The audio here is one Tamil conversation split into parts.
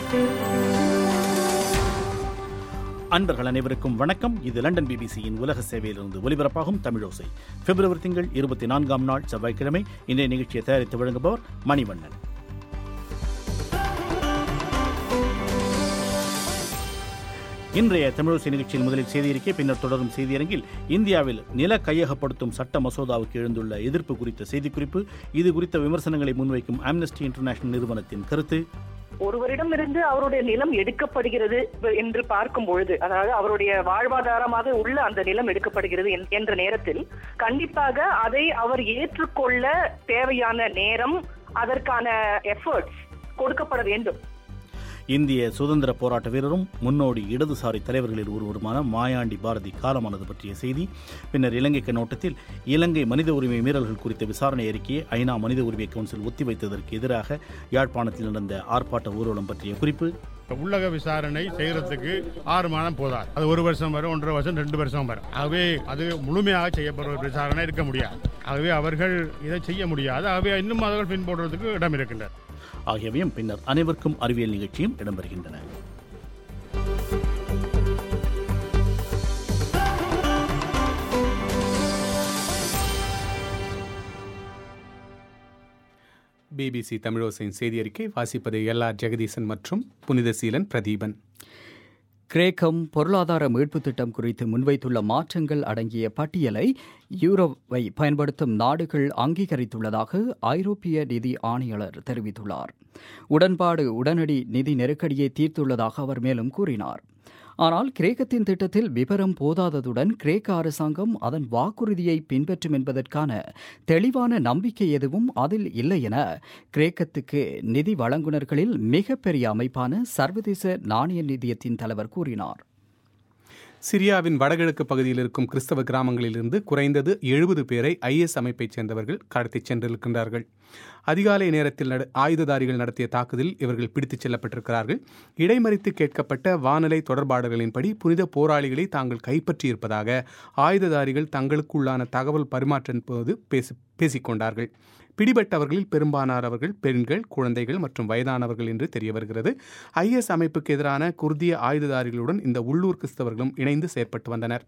அன்பர்கள் அனைவருக்கும் வணக்கம் இது லண்டன் பிபிசியின் உலக சேவையிலிருந்து ஒலிபரப்பாகும் தமிழோசை பிப்ரவரி திங்கள் இருபத்தி நான்காம் நாள் செவ்வாய்க்கிழமை இன்றைய நிகழ்ச்சியை தயாரித்து வழங்குபவர் மணிவண்ணன் இன்றைய தமிழோசை நிகழ்ச்சியில் முதலில் செய்தியறிக்கை பின்னர் தொடரும் செய்தியரங்கில் இந்தியாவில் நில கையகப்படுத்தும் சட்ட மசோதாவுக்கு எழுந்துள்ள எதிர்ப்பு குறித்த செய்திக்குறிப்பு இது குறித்த விமர்சனங்களை முன்வைக்கும் ஆம்னஸ்டி இன்டர்நேஷனல் நிறுவனத்தின் கருத்து ஒருவரிடமிருந்து அவருடைய நிலம் எடுக்கப்படுகிறது என்று பார்க்கும் பொழுது அதாவது அவருடைய வாழ்வாதாரமாக உள்ள அந்த நிலம் எடுக்கப்படுகிறது என்- என்ற நேரத்தில் கண்டிப்பாக அதை அவர் ஏற்றுக்கொள்ள தேவையான நேரம் அதற்கான எஃபர்ட்ஸ் கொடுக்கப்பட வேண்டும் இந்திய சுதந்திர போராட்ட வீரரும் முன்னோடி இடதுசாரி தலைவர்களில் ஒருவருமான மாயாண்டி பாரதி காலமானது பற்றிய செய்தி பின்னர் இலங்கை கண்ணோட்டத்தில் இலங்கை மனித உரிமை மீறல்கள் குறித்த விசாரணை அறிக்கையை ஐநா மனித உரிமை கவுன்சில் ஒத்திவைத்ததற்கு எதிராக யாழ்ப்பாணத்தில் நடந்த ஆர்ப்பாட்ட ஊர்வலம் பற்றிய குறிப்பு உள்ளக விசாரணை செய்யறதுக்கு ஆறு மாதம் போதாது அது ஒரு வருஷம் வரும் ஒன்றரை வருஷம் ரெண்டு வருஷம் வரும் ஆகவே அது முழுமையாக செய்யப்படுற ஒரு விசாரணை இருக்க முடியாது ஆகவே அவர்கள் இதை செய்ய முடியாது ஆகவே இன்னும் அவர்கள் பின்பற்றுறதுக்கு இடம் இருக்கின்றது ஆகியவையும் பின்னர் அனைவருக்கும் அறிவியல் நிகழ்ச்சியும் இடம்பெறுகின்றன பிபிசி தமிழோசையின் செய்தி அறிக்கை வாசிப்பது எல் ஆர் ஜெகதீசன் மற்றும் புனித சீலன் பிரதீபன் கிரேக்கம் பொருளாதார மீட்புத் திட்டம் குறித்து முன்வைத்துள்ள மாற்றங்கள் அடங்கிய பட்டியலை யூரோவை பயன்படுத்தும் நாடுகள் அங்கீகரித்துள்ளதாக ஐரோப்பிய நிதி ஆணையாளர் தெரிவித்துள்ளார் உடன்பாடு உடனடி நிதி நெருக்கடியை தீர்த்துள்ளதாக அவர் மேலும் கூறினார் ஆனால் கிரேக்கத்தின் திட்டத்தில் விவரம் போதாததுடன் கிரேக்க அரசாங்கம் அதன் வாக்குறுதியை பின்பற்றும் என்பதற்கான தெளிவான நம்பிக்கை எதுவும் அதில் இல்லை என கிரேக்கத்துக்கு நிதி வழங்குனர்களில் மிகப்பெரிய அமைப்பான சர்வதேச நாணய நிதியத்தின் தலைவர் கூறினார் சிரியாவின் வடகிழக்கு பகுதியில் இருக்கும் கிறிஸ்தவ கிராமங்களிலிருந்து குறைந்தது எழுபது பேரை ஐஎஸ் அமைப்பைச் சேர்ந்தவர்கள் கடத்திச் சென்றிருக்கின்றார்கள் அதிகாலை நேரத்தில் நட ஆயுததாரிகள் நடத்திய தாக்குதலில் இவர்கள் பிடித்துச் செல்லப்பட்டிருக்கிறார்கள் இடைமறித்து கேட்கப்பட்ட வானிலை தொடர்பாளர்களின்படி புனித போராளிகளை தாங்கள் கைப்பற்றியிருப்பதாக ஆயுததாரிகள் தங்களுக்குள்ளான தகவல் பரிமாற்றின் போது பேசி பேசிக்கொண்டார்கள் பிடிபட்டவர்களில் பெரும்பாலானவர்கள் அவர்கள் பெண்கள் குழந்தைகள் மற்றும் வயதானவர்கள் என்று தெரிய வருகிறது ஐஎஸ் அமைப்புக்கு எதிரான குர்திய ஆயுததாரிகளுடன் இந்த உள்ளூர் கிறிஸ்தவர்களும் இணைந்து செயற்பட்டு வந்தனர்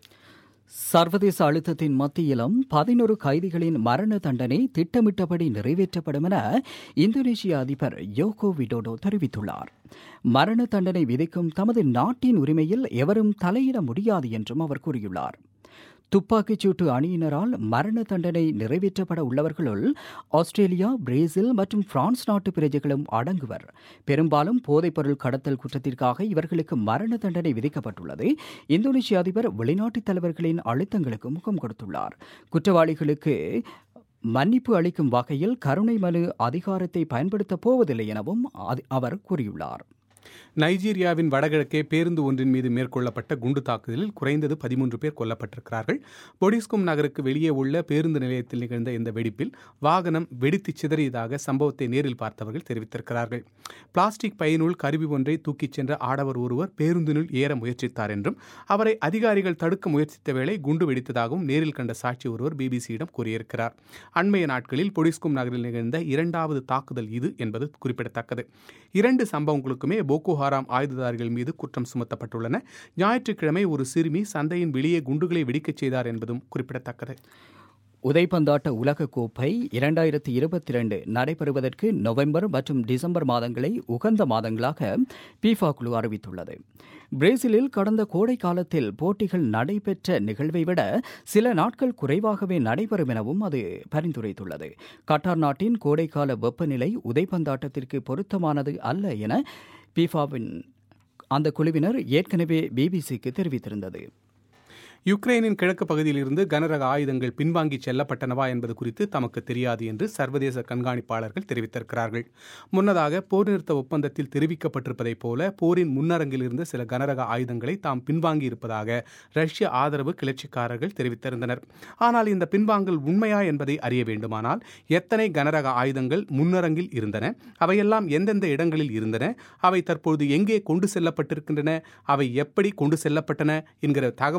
சர்வதேச அழுத்தத்தின் மத்தியிலும் பதினொரு கைதிகளின் மரண தண்டனை திட்டமிட்டபடி நிறைவேற்றப்படும் என இந்தோனேஷிய அதிபர் யோகோ விடோடோ தெரிவித்துள்ளார் மரண தண்டனை விதிக்கும் தமது நாட்டின் உரிமையில் எவரும் தலையிட முடியாது என்றும் அவர் கூறியுள்ளார் துப்பாக்கிச் சூட்டு அணியினரால் மரண தண்டனை நிறைவேற்றப்பட உள்ளவர்களுள் ஆஸ்திரேலியா பிரேசில் மற்றும் பிரான்ஸ் நாட்டு பிரஜைகளும் அடங்குவர் பெரும்பாலும் போதைப்பொருள் கடத்தல் குற்றத்திற்காக இவர்களுக்கு மரண தண்டனை விதிக்கப்பட்டுள்ளது இந்தோனேஷிய அதிபர் வெளிநாட்டுத் தலைவர்களின் அழுத்தங்களுக்கு முகம் கொடுத்துள்ளார் குற்றவாளிகளுக்கு மன்னிப்பு அளிக்கும் வகையில் கருணை மனு அதிகாரத்தை பயன்படுத்தப் போவதில்லை எனவும் அது- அவர் கூறியுள்ளார் நைஜீரியாவின் வடகிழக்கே பேருந்து ஒன்றின் மீது மேற்கொள்ளப்பட்ட குண்டு தாக்குதலில் குறைந்தது பதிமூன்று பேர் கொல்லப்பட்டிருக்கிறார்கள் பொடிஸ்கும் நகருக்கு வெளியே உள்ள பேருந்து நிலையத்தில் நிகழ்ந்த இந்த வெடிப்பில் வாகனம் வெடித்து சிதறியதாக சம்பவத்தை நேரில் பார்த்தவர்கள் தெரிவித்திருக்கிறார்கள் பிளாஸ்டிக் பையினுள் கருவி ஒன்றை தூக்கிச் சென்ற ஆடவர் ஒருவர் பேருந்தினுள் ஏற முயற்சித்தார் என்றும் அவரை அதிகாரிகள் தடுக்க முயற்சித்த வேளை குண்டு வெடித்ததாகவும் நேரில் கண்ட சாட்சி ஒருவர் பிபிசியிடம் கூறியிருக்கிறார் அண்மைய நாட்களில் பொடிஸ்கும் நகரில் நிகழ்ந்த இரண்டாவது தாக்குதல் இது என்பது குறிப்பிடத்தக்கது இரண்டு சம்பவங்களுக்குமே போகோ ஹராம் ஆயுததாரிகள் மீது குற்றம் சுமத்தப்பட்டுள்ளன ஞாயிற்றுக்கிழமை ஒரு சிறுமி சந்தையின் வெளியே குண்டுகளை வெடிக்கச் செய்தார் என்பதும் குறிப்பிடத்தக்கது உதைப்பந்தாட்ட உலகக் கோப்பை இரண்டாயிரத்தி இருபத்தி ரெண்டு நடைபெறுவதற்கு நவம்பர் மற்றும் டிசம்பர் மாதங்களை உகந்த மாதங்களாக பீஃபா குழு அறிவித்துள்ளது பிரேசிலில் கடந்த கோடை காலத்தில் போட்டிகள் நடைபெற்ற நிகழ்வை விட சில நாட்கள் குறைவாகவே நடைபெறும் எனவும் அது பரிந்துரைத்துள்ளது கட்டார் நாட்டின் கோடைக்கால வெப்பநிலை உதைப்பந்தாட்டத்திற்கு பொருத்தமானது அல்ல என பீஃபாவின் அந்த குழுவினர் ஏற்கனவே பிபிசிக்கு தெரிவித்திருந்தது யுக்ரைனின் கிழக்கு பகுதியிலிருந்து கனரக ஆயுதங்கள் பின்வாங்கி செல்லப்பட்டனவா என்பது குறித்து தமக்கு தெரியாது என்று சர்வதேச கண்காணிப்பாளர்கள் தெரிவித்திருக்கிறார்கள் முன்னதாக போர் நிறுத்த ஒப்பந்தத்தில் தெரிவிக்கப்பட்டிருப்பதைப் போல போரின் முன்னரங்கில் இருந்த சில கனரக ஆயுதங்களை தாம் பின்வாங்கி இருப்பதாக ரஷ்ய ஆதரவு கிளர்ச்சிக்காரர்கள் தெரிவித்திருந்தனர் ஆனால் இந்த பின்வாங்கல் உண்மையா என்பதை அறிய வேண்டுமானால் எத்தனை கனரக ஆயுதங்கள் முன்னரங்கில் இருந்தன அவையெல்லாம் எந்தெந்த இடங்களில் இருந்தன அவை தற்பொழுது எங்கே கொண்டு செல்லப்பட்டிருக்கின்றன அவை எப்படி கொண்டு செல்லப்பட்டன என்கிற தகவல்கள் தமக்கு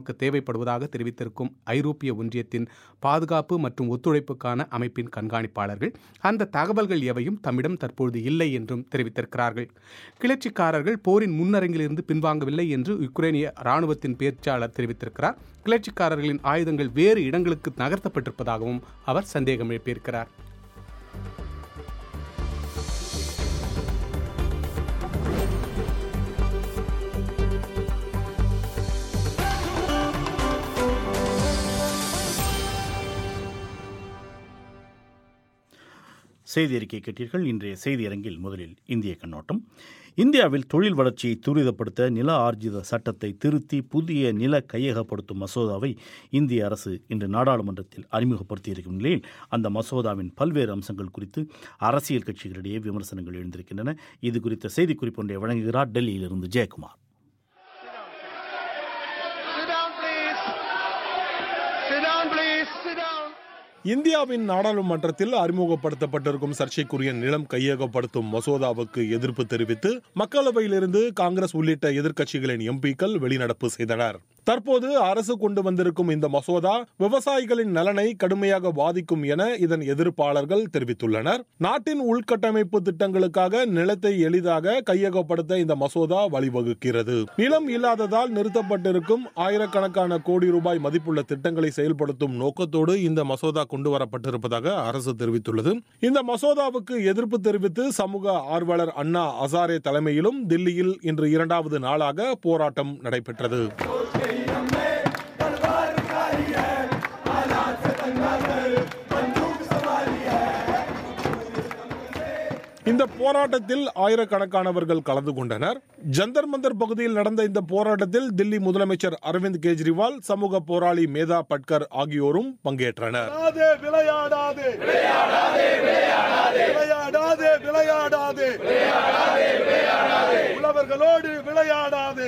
நமக்கு தேவைப்படுவதாக தெரிவித்திருக்கும் ஐரோப்பிய ஒன்றியத்தின் பாதுகாப்பு மற்றும் ஒத்துழைப்புக்கான அமைப்பின் கண்காணிப்பாளர்கள் அந்த தகவல்கள் எவையும் தம்மிடம் தற்பொழுது இல்லை என்றும் தெரிவித்திருக்கிறார்கள் கிளர்ச்சிக்காரர்கள் போரின் முன்னரங்கிலிருந்து பின்வாங்கவில்லை என்று யுக்ரைனிய இராணுவத்தின் பேச்சாளர் தெரிவித்திருக்கிறார் கிளர்ச்சிக்காரர்களின் ஆயுதங்கள் வேறு இடங்களுக்கு நகர்த்தப்பட்டிருப்பதாகவும் அவர் சந்தேகம் எழுப்பியிருக்கிறார் செய்தி அறிக்கை கேட்டீர்கள் இன்றைய செய்தியரங்கில் முதலில் இந்திய கண்ணோட்டம் இந்தியாவில் தொழில் வளர்ச்சியை துரிதப்படுத்த நில ஆர்ஜித சட்டத்தை திருத்தி புதிய நில கையகப்படுத்தும் மசோதாவை இந்திய அரசு இன்று நாடாளுமன்றத்தில் அறிமுகப்படுத்தியிருக்கும் நிலையில் அந்த மசோதாவின் பல்வேறு அம்சங்கள் குறித்து அரசியல் கட்சிகளிடையே விமர்சனங்கள் எழுந்திருக்கின்றன இது குறித்த செய்திக்குறிப்பு ஒன்றை வழங்குகிறார் டெல்லியிலிருந்து Jayakumar Sit down, please. Sit down, please. Sit down. இந்தியாவின் நாடாளுமன்றத்தில் அறிமுகப்படுத்தப்பட்டிருக்கும் சர்ச்சைக்குரிய நிலம் கையகப்படுத்தும் மசோதாவுக்கு எதிர்ப்பு தெரிவித்து மக்களவையிலிருந்து காங்கிரஸ் உள்ளிட்ட எதிர்க்கட்சிகளின் எம்பிக்கள் வெளிநடப்பு செய்தனர் தற்போது அரசு கொண்டு வந்திருக்கும் இந்த மசோதா விவசாயிகளின் நலனை கடுமையாக பாதிக்கும் என இதன் எதிர்ப்பாளர்கள் தெரிவித்துள்ளனர் நாட்டின் உள்கட்டமைப்பு திட்டங்களுக்காக நிலத்தை எளிதாக கையகப்படுத்த இந்த மசோதா வழிவகுக்கிறது நிலம் இல்லாததால் நிறுத்தப்பட்டிருக்கும் ஆயிரக்கணக்கான கோடி ரூபாய் மதிப்புள்ள திட்டங்களை செயல்படுத்தும் நோக்கத்தோடு இந்த மசோதா கொண்டு வரப்பட்டிருப்பதாக அரசு தெரிவித்துள்ளது இந்த மசோதாவுக்கு எதிர்ப்பு தெரிவித்து சமூக ஆர்வலர் அண்ணா அசாரே தலைமையிலும் தில்லியில் இன்று இரண்டாவது நாளாக போராட்டம் நடைபெற்றது இந்த போராட்டத்தில் ஆயிரக்கணக்கானவர்கள் கலந்து கொண்டனர் ஜந்தர் மந்தர் பகுதியில் நடந்த இந்த போராட்டத்தில் தில்லி முதலமைச்சர் அரவிந்த் கெஜ்ரிவால் சமூக போராளி மேதா பட்கர் ஆகியோரும் பங்கேற்றனர் விளையாடாதே விளையாடாதே விளையாடாதே விளையாடாதே விளையாடாதே உழவர்களோடு விளையாடாதே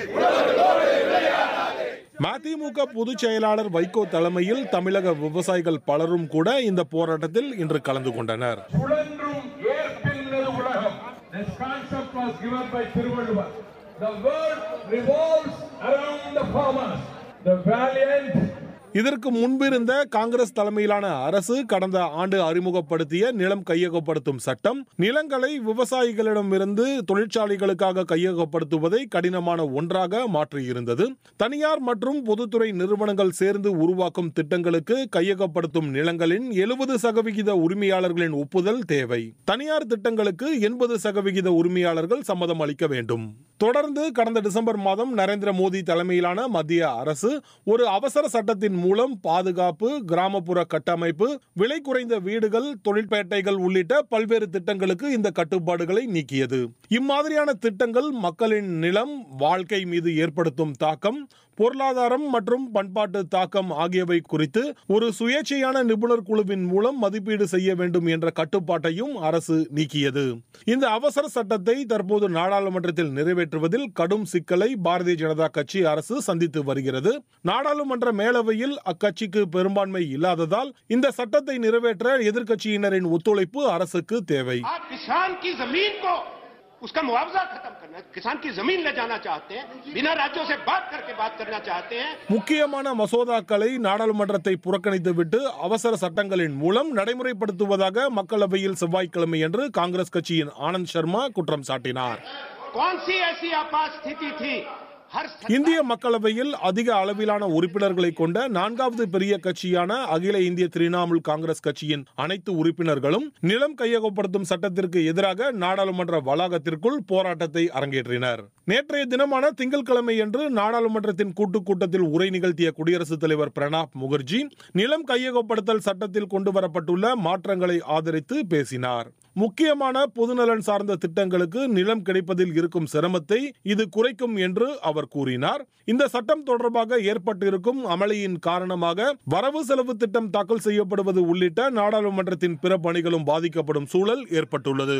மதிமுக பொதுச் செயலாளர் வைகோ தலைமையில் தமிழக விவசாயிகள் பலரும் கூட இந்த போராட்டத்தில் இன்று கலந்து கொண்டனர் சுழன்றும் ஏற்பின்னது உலகம் This concept was given by Thiruvalluvar. The world revolves around the farmers. The valiant இதற்கு முன்பிருந்த காங்கிரஸ் தலைமையிலான அரசு கடந்த ஆண்டு அறிமுகப்படுத்திய நிலம் கையகப்படுத்தும் சட்டம் நிலங்களை விவசாயிகளிடமிருந்து தொழிற்சாலைகளுக்காக கையகப்படுத்துவதை கடினமான ஒன்றாக மாற்றியிருந்தது தனியார் மற்றும் பொதுத்துறை நிறுவனங்கள் சேர்ந்து உருவாக்கும் திட்டங்களுக்கு கையகப்படுத்தும் நிலங்களின் எழுபது சதவிகித உரிமையாளர்களின் ஒப்புதல் தேவை தனியார் திட்டங்களுக்கு எண்பது சதவிகித உரிமையாளர்கள் சம்மதம் அளிக்க வேண்டும் தொடர்ந்து கடந்த டிசம்பர் மாதம் நரேந்திர மோடி தலைமையிலான மத்திய அரசு ஒரு அவசர சட்டத்தின் மூலம் பாதுகாப்பு கிராமப்புற கட்டமைப்பு விலை குறைந்த வீடுகள் தொழிற்பேட்டைகள் உள்ளிட்ட பல்வேறு திட்டங்களுக்கு இந்த கட்டுப்பாடுகளை நீக்கியது இம்மாதிரியான திட்டங்கள் மக்களின் நிலம் வாழ்க்கை மீது ஏற்படுத்தும் தாக்கம் பொருளாதாரம் மற்றும் பண்பாட்டு தாக்கம் ஆகியவை குறித்து ஒரு சுயேட்சையான நிபுணர் குழுவின் மூலம் மதிப்பீடு செய்ய வேண்டும் என்ற கட்டுப்பாட்டையும் அரசு நீக்கியது இந்த அவசர சட்டத்தை தற்போது நாடாளுமன்றத்தில் நிறைவேற்றுவதில் கடும் சிக்கலை பாரதிய ஜனதா கட்சி அரசு சந்தித்து வருகிறது நாடாளுமன்ற மேலவையில் அக்கட்சிக்கு பெரும்பான்மை இல்லாததால் இந்த சட்டத்தை நிறைவேற்ற எதிர்க்கட்சியினரின் ஒத்துழைப்பு அரசுக்கு தேவை आप किसान की जमीन को उसका मुआवजा खत्म करना किसान की जमीन ले जाना चाहते हैं बिना राज्यों से बात करके बात करना चाहते हैं முக்கியமான மசோதாக்களை நாடாளுமன்றத்தை புறக்கணித்துவிட்டு அவசர சட்டங்களின் மூலம் நடைமுறைப்படுத்துவதாக மக்களவையில் செவ்வாய்க்கிழமை என்று காங்கிரஸ் கட்சியின் ஆனந்த் சர்மா குற்றம் சாட்டினார் कौन सी ऐसी आपात स्थिति थी हर இந்திய மக்களவையில் அதிக அளவிலான உறுப்பினர்களை கொண்ட நான்காவது பெரிய கட்சியான அகில இந்திய திரிணாமுல் காங்கிரஸ் கட்சியின் அனைத்து உறுப்பினர்களும் நிலம் கையகப்படுத்தும் சட்டத்திற்கு எதிராக நாடாளுமன்ற வளாகத்திற்குள் போராட்டத்தை அரங்கேற்றினர் நேற்றைய தினமான திங்கட்கிழமை அன்று நாடாளுமன்றத்தின் கூட்டுக் கூட்டத்தில் உரை நிகழ்த்திய குடியரசுத் தலைவர் பிரணாப் முகர்ஜி நிலம் கையகப்படுத்தல் சட்டத்தில் கொண்டு வரப்பட்டுள்ள மாற்றங்களை ஆதரித்து பேசினார் முக்கியமான பொதுநலன் சார்ந்த திட்டங்களுக்கு நிலம் கிடைப்பதில் இருக்கும் சிரமத்தை இது குறைக்கும் என்று அவர் கூறினார் இந்த சட்டம் தொடர்பாக ஏற்பட்டிருக்கும் அமளியின் காரணமாக வரவு செலவு திட்டம் தாக்கல் செய்யப்படுவது உள்ளிட்ட நாடாளுமன்றத்தின் பிற பணிகளும் பாதிக்கப்படும் சூழல் ஏற்பட்டுள்ளது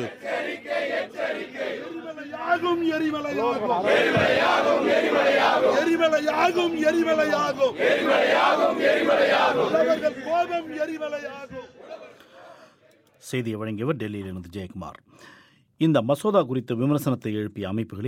யாகும் எரிமலையாகும் எரிமலையாகும் எரிமலையாகும் உழவர்கள் கோபம் எரிமலையாகும் செய்தியை வழங்கியவர் டெல்லியிலிருந்து ஜெயக்குமார் இந்த மசோதா குறித்த விமர்சனத்தை எழுப்பிய அமைப்புகளில்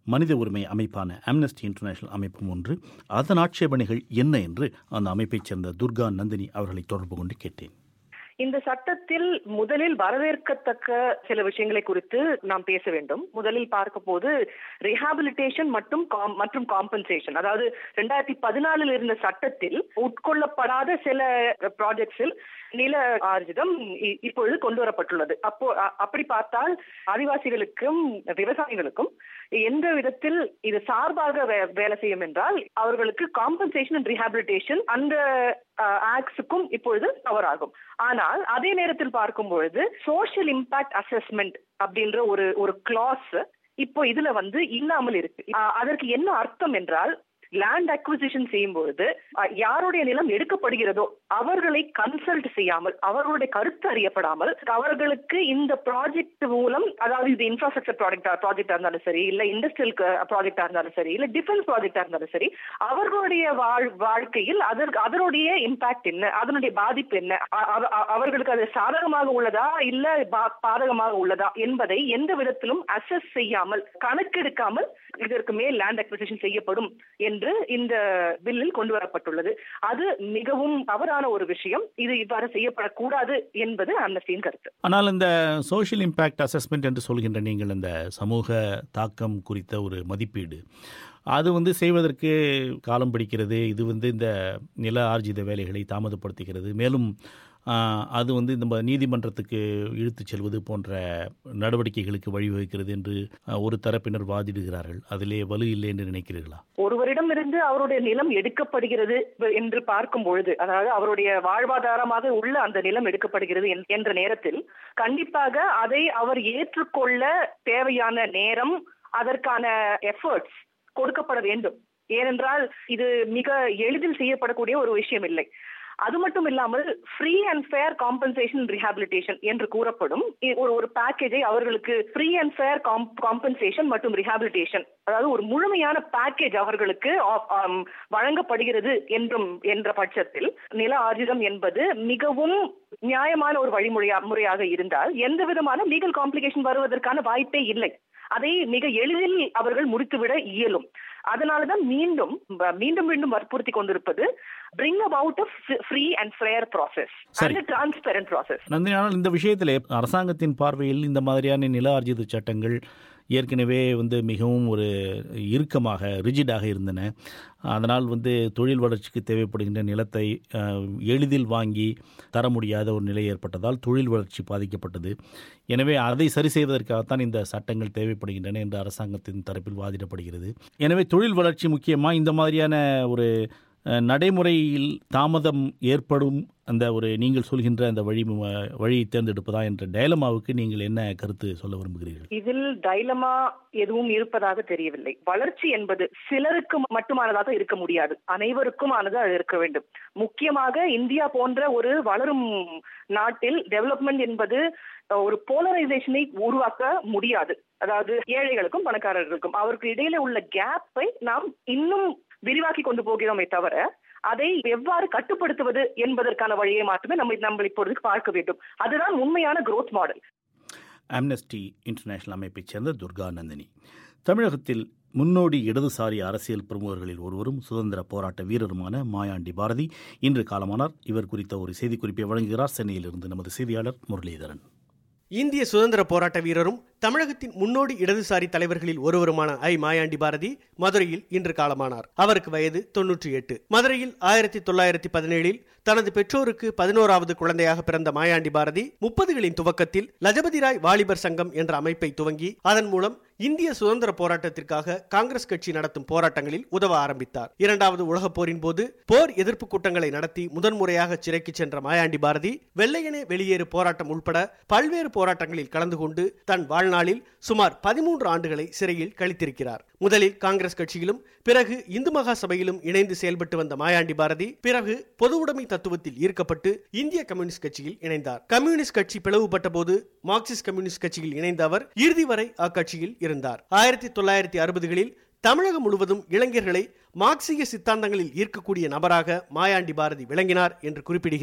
மனித உரிமை அமைப்பான அம்னஸ்டி இன்டர்நேஷனல் அமைப்பும் ஒன்று அதன் ஆட்சேபனைகள் என்ன என்று அந்த அமைப்பைச் சேர்ந்த துர்கா நந்தினி அவர்களை தொடர்பு கொண்டு கேட்டேன் இந்த சட்டத்தில் முதலில் வரவேற்கத்தக்க சில விஷயங்களை குறித்து நாம் பேச வேண்டும் முதலில் பார்க்க போது ரிஹாபிலிட்டேஷன் மற்றும் com- மற்றும் காம்பன்சேஷன் அதாவது ரெண்டாயிரத்தி பதினாலில் இருந்த சட்டத்தில் உட்கொள்ளப்படாத சில ப்ராஜெக்ட்ஸில் நில ஆர்ஜிதம் இ- இப்பொழுது கொண்டு வரப்பட்டுள்ளது அப்போ அ- அப்படி பார்த்தால் ஆதிவாசிகளுக்கும் விவசாயிகளுக்கும் எந்த விதத்தில் இது சார்பாக வே- வேலை செய்யும் என்றால் அவர்களுக்கு காம்பன்சேஷன் அண்ட் ரிஹாபிலிட்டேஷன் அந்த ஆக்ட்ஸுக்கும் இப்பொழுது கவர் ஆகும் ஆனால் அதே நேரத்தில் பார்க்கும் பொழுது சோஷியல் இம்பாக்ட் அசஸ்மெண்ட் அப்படின்ற ஒரு ஒரு கிளாஸ் இப்போ இதுல வந்து இல்லாமல் இருக்கு அஹ் அதற்கு என்ன அர்த்தம் என்றால் லேண்ட் அக்விசிஷன் செய்யும் பொழுது அஹ், யாருடைய நிலம் எடுக்கப்படுகிறதோ அவர்களை கன்சல்ட் செய்யாமல் அவர்களுடைய கருத்து அறியப்படாமல் அவர்களுக்கு இந்த ப்ராஜெக்ட் மூலம் அதாவது இது இன்ஃப்ராஸ்ட்ரக்சர் ப்ராஜெக்ட் ப்ராஜெக்டா இருந்தாலும் சரி இல்ல இண்டஸ்ட்ரியல் ப்ராஜெக்டா இருந்தாலும் சரி இல்ல டிஃபென்ஸ் ப்ராஜெக்டா இருந்தாலும் சரி அவர்களுடைய வாழ் வாழ்க்கையில் அதற்கு அதனுடைய இம்பாக்ட் என்ன அதனுடைய பாதிப்பு என்ன அ- அவ- அ- அவர்களுக்கு அது சாதகமாக உள்ளதா இல்ல பா- பாதகமாக உள்ளதா என்பதை எந்த விதத்திலும் அசஸ் செய்யாமல் கணக்கெடுக்காமல் இதற்கு மேல் லேண்ட் அக்விசிஷன் செய்யப்படும் என்று இந்த பில்லில் கொண்டு வரப்பட்டுள்ளது அது மிகவும் தவறான ஒரு விஷயம் இது இவ்வாறு செய்யப்படக்கூடாது என்பது அம்னஸ்டியின் கருத்து ஆனால் இந்த சோஷியல் இம்பேக்ட் அசஸ்மெண்ட் என்று சொல்கின்ற நீங்கள் இந்த சமூக தாக்கம் குறித்த ஒரு மதிப்பீடு அது வந்து செய்வதற்கு காலம் பிடிக்கிறது இது வந்து இந்த நில ஆர்ஜித வேலைகளை தாமதப்படுத்துகிறது மேலும் ஆ, அது வந்து இந்த ம- நீதிமன்றத்துக்கு இழுத்துச் செல்வது போன்ற நடவடிக்கைகளுக்கு வழிவகுக்கிறது என்று ஆ, ஒரு தரப்பினர் வாதிடுகிறார்கள் அதிலே வலு இல்லை என்று நினைக்கிறீர்களா ஒருவரிடமிருந்து அவருடைய நிலம் எடுக்கப்படுகிறது என்று பார்க்கும் பொழுது அதாவது அவருடைய வாழ்வாதாரமாக உள்ள அந்த நிலம் எடுக்கப்படுகிறது என்- என்ற நேரத்தில் கண்டிப்பாக அதை அவர் ஏற்றுக்கொள்ள தேவையான நேரம் அதற்கான எஃபர்ட்ஸ் கொடுக்கப்பட வேண்டும் ஏனென்றால் இது மிக எளிதில் செய்யப்படக்கூடிய ஒரு விஷயம் இல்லை அது மட்டும் இல்லாமல் free and fair compensation rehabilitation என்று கூறப்படும் இ- ஒரு ஒரு பேக்கேஜை அவர்களுக்கு ஃப்ரீ அண்ட் ஃபேர் காம்பன்சேஷன் மற்றும் ரிஹாபிலிட்டேஷன் அதாவது ஒரு முழுமையான பேக்கேஜ் அவர்களுக்கு ஆ- ஆம், வழங்கப்படுகிறது என்றும் என்ற பட்சத்தில் நில ஆர்ஜிதம் என்பது மிகவும் நியாயமான ஒரு வழிமுறையா முறையாக இருந்தால் எந்த விதமான லீகல் காம்ப்ளிகேஷன் வருவதற்கான வாய்ப்பே இல்லை அதை மிக எளிதில் அவர்கள் முடித்துவிட இயலும் அதனாலதான் மீண்டும் ப- மீண்டும் மீண்டும் வற்புறுத்தி கொண்டிருப்பது bring about free and fair process சரி. அண்ட் டிரான்ஸ்பெரண்ட் ப்ராசஸ் நந்தினி ஆனால் இந்த விஷயத்திலே அரசாங்கத்தின் பார்வையில் இந்த மாதிரியான நில ஆர்ஜித சட்டங்கள் ஏற்கனவே வந்து மிகவும் ஒரு இறுக்கமாக ரிஜிடாக இருந்தன அதனால் வந்து தொழில் வளர்ச்சிக்கு தேவைப்படுகின்ற நிலத்தை அஹ், எளிதில் வாங்கி தர முடியாத ஒரு நிலை ஏற்பட்டதால் தொழில் வளர்ச்சி பாதிக்கப்பட்டது எனவே அதை சரி செய்வதற்காகத்தான் இந்த சட்டங்கள் தேவைப்படுகின்றன என்று அரசாங்கத்தின் தரப்பில் வாதிடப்படுகிறது எனவே தொழில் வளர்ச்சி முக்கியமாக இந்த மாதிரியான ஒரு அஹ், நடைமுறையில் தாமதம் ஏற்படும் அந்த ஒரு நீங்கள் சொல்கின்ற அந்த வழி வழியை தேர்ந்தெடுப்பதா என்ற டயலமாவுக்கு நீங்கள் என்ன கருத்து சொல்ல விரும்புகிறீர்கள் இதில் டைலமா எதுவும் இருப்பதாக தெரியவில்லை வளர்ச்சி என்பது சிலருக்கு மட்டுமானதாக இருக்க முடியாது அனைவருக்குமானது அது இருக்க வேண்டும் முக்கியமாக இந்தியா போன்ற ஒரு வளரும் நாட்டில் டெவலப்மெண்ட் என்பது அஹ், ஒரு போலரைசேஷனை உருவாக்க முடியாது அதாவது ஏழைகளுக்கும் பணக்காரர்களுக்கும் அவருக்கு இடையில உள்ள கேப்பை நாம் இன்னும் விரிவாக்கி கொண்டு போகிறோமே தவிர அதை எவ்வாறு கட்டுப்படுத்துவது என்பதற்கான வழியை மட்டுமே நம்ம நம்ம இப்பொழுது பார்க்க வேண்டும் அதுதான் உண்மையான growth மாடல் அம்னஸ்டி இன்டர்நேஷனல் அமைப்பைச் சேர்ந்த துர்கா நந்தினி தமிழகத்தில் முன்னோடி இடதுசாரி அரசியல் பிரமுகர்களில் ஒருவரும் சுதந்திர போராட்ட வீரருமான மாயாண்டி பாரதி இன்று காலமானார் இவர் குறித்த ஒரு செய்திக்குறிப்பை வழங்குகிறார் சென்னையிலிருந்து நமது செய்தியாளர் முரளிதரன் இந்திய சுதந்திர போராட்ட வீரரும் தமிழகத்தின் முன்னோடி இடதுசாரி தலைவர்களில் ஒருவருமான ஐ மாயாண்டி பாரதி மதுரையில் இன்று காலமானார் அவருக்கு வயது தொன்னூற்றி எட்டு மதுரையில் ஆயிரத்தி தொள்ளாயிரத்தி பதினேழில் தனது பெற்றோருக்கு பதினோராவது குழந்தையாக பிறந்த மாயாண்டி பாரதி முப்பதுகளின் துவக்கத்தில் லஜபதி ராய் வாலிபர் சங்கம் என்ற அமைப்பை துவங்கி அதன் மூலம் இந்திய சுதந்திர போராட்டத்திற்காக காங்கிரஸ் கட்சி நடத்தும் போராட்டங்களில் உதவ ஆரம்பித்தார் இரண்டாவது உலகப் போரின் போது போர் எதிர்ப்பு கூட்டங்களை நடத்தி முதன்முறையாக சிறைக்கு சென்ற மாயாண்டி பாரதி வெள்ளையனே வெளியேறு போராட்டம் உட்பட பல்வேறு போராட்டங்களில் கலந்து கொண்டு தன் வாழ்நாளில் சுமார் பதிமூன்று ஆண்டுகளை சிறையில் கழித்திருக்கிறார் முதலில் காங்கிரஸ் கட்சியிலும் பிறகு இந்து மகா சபையிலும் இணைந்து செயல்பட்டு வந்த மாயாண்டி பாரதி பிறகு பொது உடைமை தத்துவத்தில் ஈர்க்கப்பட்டு இந்திய கம்யூனிஸ்ட் கட்சியில் இணைந்தார் கம்யூனிஸ்ட் கட்சி பிளவுபட்ட போது மார்க்சிஸ்ட் கம்யூனிஸ்ட் கட்சியில் இணைந்த அவர் இறுதி வரை அக்கட்சியில் இருந்தார் ஆயிரத்தி தொள்ளாயிரத்தி அறுபதுகளில் தமிழகம் முழுவதும் இளைஞர்களை மார்க்சிய சித்தாந்தங்களில் ஈர்க்கக்கூடிய நபராக மாயாண்டி பாரதி விளங்கினார் என்று குறிப்பிடுகிறார்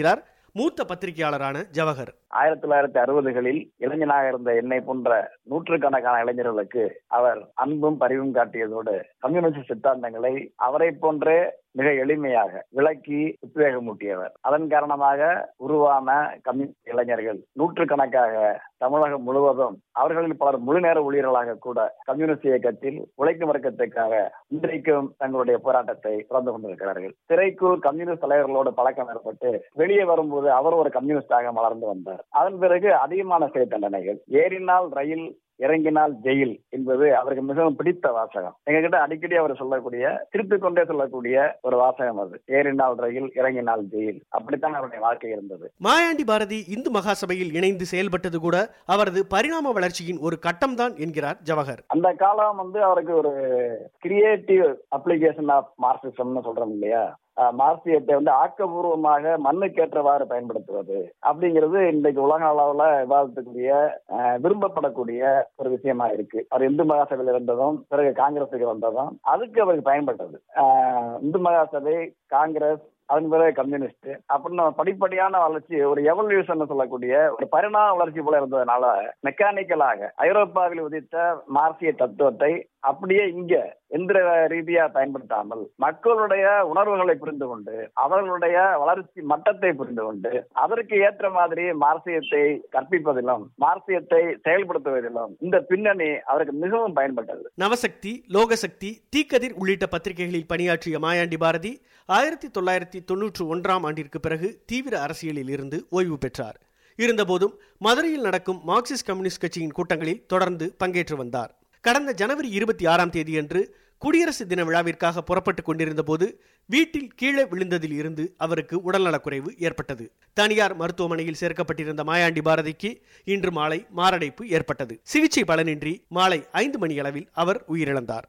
மூத்த பத்திரிகையாளரான ஜவஹர் ஆயிரத்தி தொள்ளாயிரத்தி அறுபதுகளில் இளைஞனாக இருந்த என்னை போன்ற நூற்றுக்கணக்கான இளைஞர்களுக்கு அவர் அன்பும் பரிவும் காட்டியதோடு கம்யூனிஸ்ட் சித்தாந்தங்களை அவரை போன்றே மிக எளிமையாக விளக்கி உத்வேகமூட்டியவர் அதன் காரணமாக உருவான கம்யூனிஸ்ட் இளைஞர்கள் நூற்றுக்கணக்காக தமிழகம் முழுவதும் அவர்களில் பலர் முழு நேர ஊழியர்களாக கூட கம்யூனிஸ்ட் இயக்கத்தில் உழைக்கும் வர்க்கத்துக்காக இன்றைக்கும் தங்களுடைய போராட்டத்தை தொடர்ந்து கொண்டிருக்கிறார்கள் திரைக்குள் கம்யூனிஸ்ட் தலைவர்களோடு பழக்கம் ஏற்பட்டு வெளியே வரும்போது அவர் ஒரு கம்யூனிஸ்டாக மலர்ந்து வந்தார் அதன் பிறகு அதிகமான சிறை தண்டனைகள் ஏறினால் ரயில் இறங்கினால் ஜெயில் என்பது அவருக்கு மிகவும் பிடித்த வாசகம் எங்ககிட்ட அடிக்கடி அவர் சொல்லக்கூடிய திருப்பிக் கொண்டே சொல்லக்கூடிய ஒரு வாசகம் அது ஏறினால் ரயில் இறங்கினால் ஜெயில் அப்படித்தான் அவருடைய வாழ்க்கை இருந்தது மாயாண்டி பாரதி இந்து மகாசபையில் இணைந்து செயல்பட்டது கூட அவரது பரிணாம வளர்ச்சியின் ஒரு கட்டம்தான் என்கிறார் ஜவஹர் அந்த காலம் வந்து அவருக்கு ஒரு கிரியேட்டிவ் அப்ளிகேஷன் ஆஃப் மார்க்சிசம்னு சொல்றோம் இல்லையா அஹ் மார்க்சியத்தை வந்து ஆக்கபூர்வமாக மண்ணுக்கேற்றவாறு பயன்படுத்துவது அப்படிங்கிறது இன்றைக்கு உலக அளவுல விவாதத்துக்குரிய அஹ், விரும்பப்படக்கூடிய ஒரு விஷயமா இருக்கு அவர் இந்து மகாசபையில் இருந்ததும் பிறகு காங்கிரஸுக்கு வந்ததும் அதுக்கு அவருக்கு பயன்பட்டது அஹ், இந்து மகாசபை காங்கிரஸ் அதன் பிறகு கம்யூனிஸ்ட் அப்படின்னு படிப்படியான வளர்ச்சி ஒரு எவல்யூஷன் சொல்லக்கூடிய ஒரு பரிணாம வளர்ச்சி போல இருந்ததுனால மெக்கானிக்கலாக ஐரோப்பாவில் உதித்த மார்க்சிய தத்துவத்தை அப்படியே இங்க எந்திர ரீதியா பயன்படுத்தாமல் மக்களுடைய உணர்வுகளை புரிந்து கொண்டு அவர்களுடைய வளர்ச்சி மட்டத்தை புரிந்து கொண்டு அதற்கு ஏற்ற மாதிரி மார்க்சியத்தை கற்பிப்பதிலும் மார்க்சியத்தை செயல்படுத்துவதிலும் இந்த பின்னணி அவருக்கு மிகவும் பயன்பட்டது நவசக்தி லோகசக்தி தீக்கதிர் உள்ளிட்ட பத்திரிகைகளில் பணியாற்றிய மாயாண்டி பாரதி ஆயிரத்தி தொள்ளாயிரத்தி தொன்னூற்று ஒன்றாம் ஆண்டிற்கு பிறகு தீவிர அரசியலில் இருந்து ஓய்வு பெற்றார் இருந்தபோதும் மதுரையில் நடக்கும் மார்க்சிஸ்ட் கம்யூனிஸ்ட் கட்சியின் கூட்டங்களில் தொடர்ந்து பங்கேற்று வந்தார் கடந்த ஜனவரி இருபத்தி ஆறாம் தேதியன்று குடியரசு தின விழாவிற்காக புறப்பட்டுக் கொண்டிருந்த போது வீட்டில் கீழே விழுந்ததில் இருந்து அவருக்கு உடல்நலக்குறைவு ஏற்பட்டது தனியார் மருத்துவமனையில் சேர்க்கப்பட்டிருந்த மாயாண்டி பாரதிக்கு இன்று மாலை மாரடைப்பு ஏற்பட்டது சிகிச்சை பலனின்றி மாலை ஐந்து மணியளவில் அவர் உயிரிழந்தார்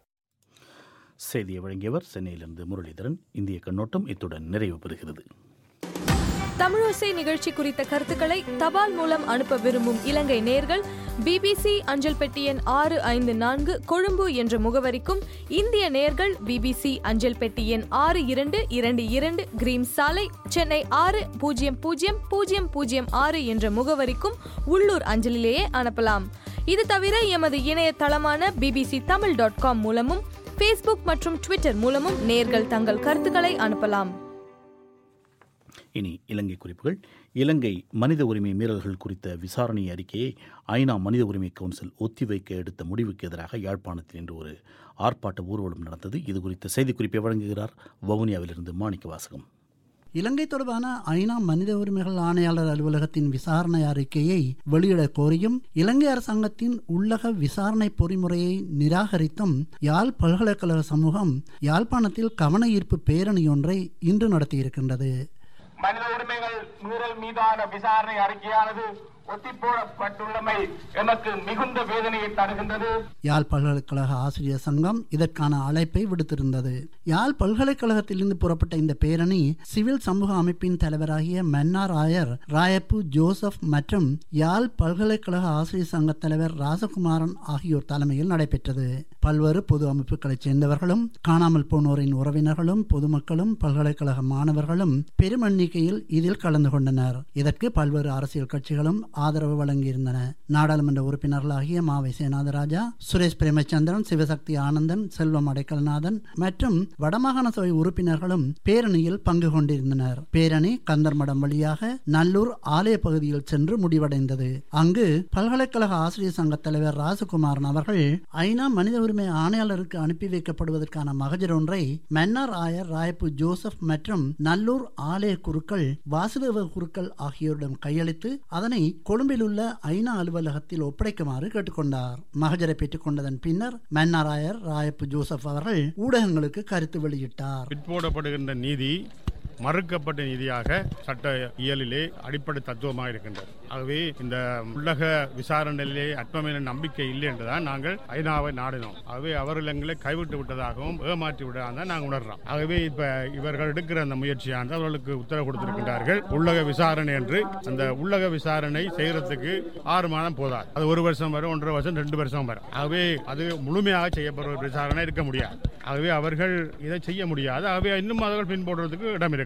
செய்தியை வழங்கியவர் சென்னையிலிருந்து முரளிதரன் இந்திய கண்ணோட்டம் இத்துடன் நிறைவு பெறுகிறது தமிழோசை நிகழ்ச்சி குறித்த கருத்துக்களை தபால் மூலம் அனுப்ப விரும்பும் இலங்கை நேர்கள் பிபிசி அஞ்சல் பெட்டி எண் ஆறு ஐந்து நான்கு கொழும்பு என்ற முகவரிக்கும் இந்திய நேர்கள் பிபிசி அஞ்சல் பெட்டி எண் ஆறு இரண்டு இரண்டு இரண்டு கிரீம் சாலை சென்னை ஆறு பூஜ்ஜியம் பூஜ்ஜியம் பூஜ்ஜியம் பூஜ்ஜியம் ஆறு என்ற முகவரிக்கும் உள்ளூர் அஞ்சலிலேயே அனுப்பலாம் இது தவிர எமது இணையதளமான பிபிசி தமிழ் டாட் காம் மூலமும் ஃபேஸ்புக் மற்றும் ட்விட்டர் மூலமும் நேர்கள் தங்கள் கருத்துக்களை அனுப்பலாம் இனி இலங்கை குறிப்புகள் இலங்கை மனித உரிமை மீறல்கள் குறித்த விசாரணை அறிக்கையை ஐநா மனித உரிமை கவுன்சில் ஒத்திவைக்க எடுத்த முடிவுக்கு எதிராக யாழ்ப்பாணத்தில் இன்று ஒரு ஆர்ப்பாட்ட ஊர்வலம் நடந்தது இது குறித்த செய்திக்குறிப்பை வழங்குகிறார் வவுனியாவிலிருந்து மாணிக்க வாசகம் இலங்கை தொடர்பான ஐநா மனித உரிமைகள் ஆணையாளர் அலுவலகத்தின் விசாரணை அறிக்கையை வெளியிட கோரியும் இலங்கை அரசாங்கத்தின் உள்ளக விசாரணை பொறிமுறையை நிராகரித்தும் யாழ் பல்கலைக்கழக சமூகம் யாழ்ப்பாணத்தில் கவன ஈர்ப்பு பேரணி ஒன்றை இன்று நடத்தியிருக்கின்றது மனித உரிமைகள் மீறல் மீதான விசாரணை அறிக்கையானது ஒத்திப்போடப்பட்டுள்ளமை எமக்கு மிகுந்த வேதனையை தருகின்றது யாழ் பல்கலைக்கழக ஆசிரியர் சங்கம் இதற்கான அழைப்பை விடுத்திருந்தது யாழ் பல்கலைக்கழகத்திலிருந்து புறப்பட்ட இந்த பேரணி சிவில் சமூக அமைப்பின் தலைவராகிய மன்னார் ஆயர் ராயப்பு ஜோசப் மற்றும் யாழ் பல்கலைக்கழக ஆசிரியர் சங்க தலைவர் ராசகுமாரன் ஆகியோர் தலைமையில் நடைபெற்றது பல்வேறு பொது அமைப்புகளைச் சேர்ந்தவர்களும் காணாமல் போனோரின் உறவினர்களும் பொதுமக்களும் பல்கலைக்கழக மாணவர்களும் பெரும் எண்ணிக்கையில் இதில் கலந்து கொண்டனர் இதற்கு பல்வேறு அரசியல் கட்சிகளும் ஆதரவு வழங்கியிருந்தன நாடாளுமன்ற உறுப்பினர்களாகிய மாவை சேனாதராஜா சுரேஷ் பிரேமச்சந்திரன் சிவசக்தி ஆனந்தன் செல்வம் அடைக்கல்நாதன் மற்றும் வடமாகாண சபை உறுப்பினர்களும் பேரணியில் பங்கு கொண்டிருந்தனர் பேரணி கந்தர்மடம் வழியாக நல்லூர் ஆலய பகுதியில் சென்று முடிவடைந்தது அங்கு பல்கலைக்கழக ஆசிரியர் சங்க தலைவர் ராசகுமாரன் அவர்கள் ஐநா மனித உரிமை ஆணையாளருக்கு அனுப்பி வைக்கப்படுவதற்கான மகஜர் ஒன்றை மன்னார் ஆயர் ராயப்பு ஜோசப் மற்றும் நல்லூர் ஆலய குருக்கள் வாசுதேவ குருக்கள் ஆகியோரிடம் கையளித்து அதனை கொழும்பில் உள்ள ஐநா அலுவலகத்தில் ஒப்படைக்குமாறு கேட்டுக்கொண்டார் மகஜரை பெற்றுக் கொண்டதன் பின்னர் மன்னாராயர் ராயப்பு ஜோசப் அவர்கள் ஊடகங்களுக்கு கருத்து வெளியிட்டார் பிற்போடப்படுகின்ற நீதி மறுக்கப்பட்ட நீதியாக சட்ட இயலிலே அடிப்படை தத்துவமாக இருக்கின்றது ஆகவே இந்த உள்ளக விசாரணையிலே அற்பమైన நம்பிக்கை இல்லை என்றுதான் நாங்கள் ஐநாவை நாடினோம் ஆகவே அவர்கள் எங்களை கைவிட்டு விட்டதாகவும் ஏமாற்றி விட்டதாக நாங்கள் உணர்றோம் ஆகவே இப்ப இவர்கள் எடுக்கிற அந்த முயற்சியானது அவர்களுக்கு உத்தரவு கொடுத்திருக்கின்றார்கள் உள்ளக விசாரணை என்று அந்த உள்ளக விசாரணை செய்யறதுக்கு ஆறு மாதம் போதாது அது ஒரு வருஷம் வரும் ஒன்றரை வருஷம் ரெண்டு வருஷம் வரும் ஆகவே அது முழுமையாக செய்யப்படுற ஒரு விசாரணை இருக்க முடியாது ஆகவே அவர்கள் இதை செய்ய முடியாது ஆகவே இன்னும் அவர்கள் பின்பற்றுறதுக்கு இடம் இருக்கு